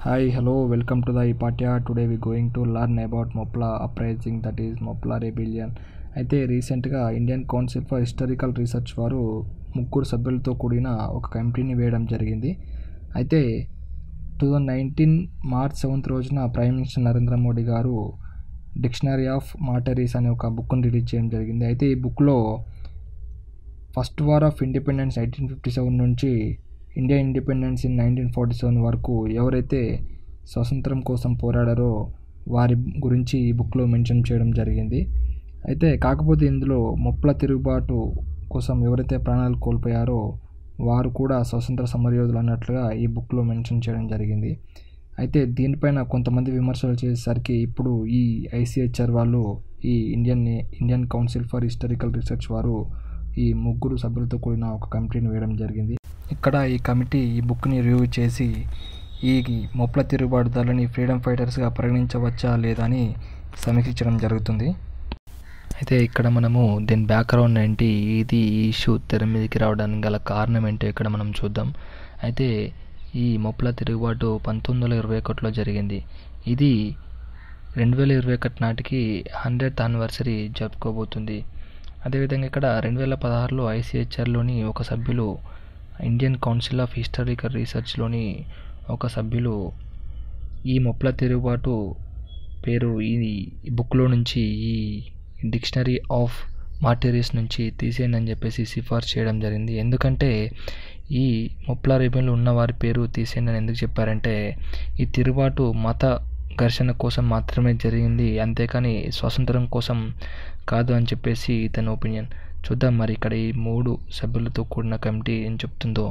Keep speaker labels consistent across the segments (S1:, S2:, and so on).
S1: Hi, hello, welcome to the Ipatya. Today we going to learn about Mopla uprising that is Mopla rebellion. అయితే రీసెంట్గా Indian council for historical research వారు ముగ్గురు సభ్యులతో కూడిన ఒక కమిటీని వేయడం జరిగింది అయితే two thousand nineteen March seventh రోజున ప్రైమ్ మినిస్టర్ నరేంద్ర మోడీ గారు డిక్షనరీ ఆఫ్ మాటరీస్ అనే ఒక బుక్ని రిలీజ్ చేయడం జరిగింది అయితే ఈ బుక్లో first war of independence eighteen fifty seven నుంచి India independence in nineteen forty seven వరకు ఎవరైతే స్వతంత్రం కోసం పోరాడారో వారి గురించి ఈ బుక్లో మెన్షన్ చేయడం జరిగింది అయితే కాకపోతే ఇందులో మొప్ల తిరుగుబాటు కోసం ఎవరైతే ప్రాణాలు కోల్పోయారో వారు కూడా స్వతంత్ర సమరయోధులు అన్నట్లుగా ఈ బుక్లో మెన్షన్ చేయడం జరిగింది అయితే దీనిపైన కొంతమంది విమర్శలు చేసేసరికి ఇప్పుడు ఈ ఐసిహెచ్ఆర్ వాళ్ళు ఈ Indian Indian council for historical research వారు ఈ ముగ్గురు సభ్యులతో కూడిన ఒక కమిటీని వేయడం జరిగింది ఇక్కడ ఈ కమిటీ ఈ బుక్ని రివ్యూ చేసి ఈ మొప్ల తిరుగుబాటుదారులని ఫ్రీడమ్ ఫైటర్స్గా పరిగణించవచ్చా లేదా అని సమీక్షించడం జరుగుతుంది అయితే ఇక్కడ మనము దీని బ్యాక్గ్రౌండ్ ఏంటి ఇది ఈ ఇష్యూ తెర మీదకి రావడానికి గల కారణం ఏంటో ఇక్కడ మనం చూద్దాం అయితే ఈ మొప్ల తిరుగుబాటు పంతొమ్మిది వందల ఇరవై ఒకటిలో జరిగింది ఇది రెండు వేల ఇరవై ఒకటి నాటికి హండ్రెడ్ యానివర్సరీ జరుపుకోబోతుంది అదేవిధంగా ఇక్కడ రెండు వేల పదహారులో ఐసిహెచ్ఆర్లోని ఒక సభ్యులు ఇండియన్ కౌన్సిల్ ఆఫ్ హిస్టారికల్ రీసెర్చ్లోని ఒక సభ్యులు ఈ మొప్ల తిరుగుబాటు పేరు ఈ బుక్లో నుంచి ఈ డిక్షనరీ ఆఫ్ మాటరీస్ నుంచి తీసేయండి అని చెప్పేసి సిఫార్సు చేయడం జరిగింది ఎందుకంటే ఈ మొప్ల రేబెన్లు ఉన్న వారి పేరు తీసేయండి అని ఎందుకు చెప్పారంటే ఈ తిరుగుబాటు మత ఘర్షణ కోసం మాత్రమే జరిగింది అంతేకాని స్వాతంత్రం కోసం కాదు అని చెప్పేసి ఇతని ఒపీనియన్ చూద్దాం మరి ఇక్కడ ఈ మూడు సభ్యులతో కూడిన కమిటీ ఏం చెప్తుందో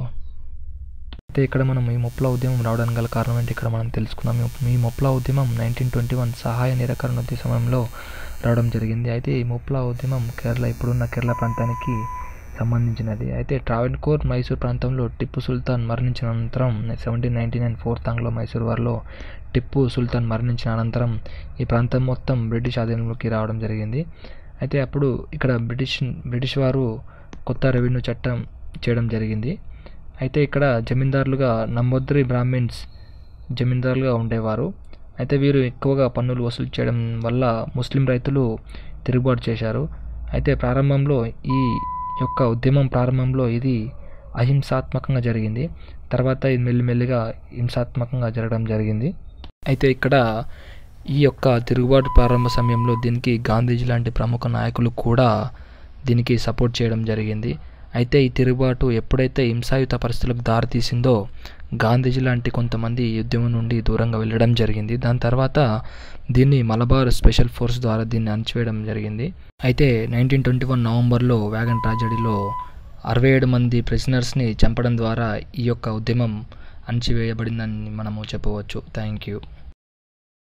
S1: అయితే ఇక్కడ మనం ఈ మొప్ల ఉద్యమం రావడానికి గల కారణం ఏంటి ఇక్కడ మనం తెలుసుకున్నాం ఈ మొప్ల ఉద్యమం నైన్టీన్ ట్వంటీ వన్ సహాయ నిరాకరణ ఉద్యమ సమయంలో రావడం జరిగింది అయితే ఈ మొప్ల ఉద్యమం కేరళ ఇప్పుడున్న కేరళ ప్రాంతానికి సంబంధించినది అయితే ట్రావెన్కోర్ మైసూర్ ప్రాంతంలో టిప్పు సుల్తాన్ మరణించిన అనంతరం seventeen ninety nine fourth Anglo Mysore వారిలో టిప్పు సుల్తాన్ మరణించిన అనంతరం ఈ ప్రాంతం మొత్తం బ్రిటిష్ ఆధీనంలోకి రావడం జరిగింది అయితే అప్పుడు ఇక్కడ బ్రిటిష్ బ్రిటిష్ వారు కొత్త రెవెన్యూ చట్టం చేయడం జరిగింది అయితే ఇక్కడ జమీందారులుగా నంబోద్రి బ్రాహ్మిన్స్ జమీందారులుగా ఉండేవారు అయితే వీరు ఎక్కువగా పన్నులు వసూలు చేయడం వల్ల ముస్లిం రైతులు తిరుగుబాటు చేశారు అయితే ప్రారంభంలో ఈ యొక్క ఉద్యమం ప్రారంభంలో ఇది అహింసాత్మకంగా జరిగింది తర్వాత ఇది మెల్లిమెల్లిగా హింసాత్మకంగా జరగడం జరిగింది అయితే ఇక్కడ ఈ యొక్క తిరుగుబాటు ప్రారంభ సమయంలో దీనికి గాంధీజీ లాంటి ప్రముఖ నాయకులు కూడా దీనికి సపోర్ట్ చేయడం జరిగింది అయితే ఈ తిరుగుబాటు ఎప్పుడైతే హింసాయుత పరిస్థితులకు దారితీసిందో గాంధీజీ లాంటి కొంతమంది ఈ ఉద్యమం నుండి దూరంగా వెళ్ళడం జరిగింది దాని తర్వాత దీన్ని మలబార్ స్పెషల్ ఫోర్స్ ద్వారా దీన్ని అణచివేయడం జరిగింది అయితే నైన్టీన్ ట్వంటీ వన్ నవంబర్లో వ్యాగన్ ట్రాజడీలో అరవై ఏడు మంది ప్రిజనర్స్ని చంపడం ద్వారా ఈ యొక్క ఉద్యమం అణచివేయబడిందని మనము చెప్పవచ్చు థ్యాంక్ యూ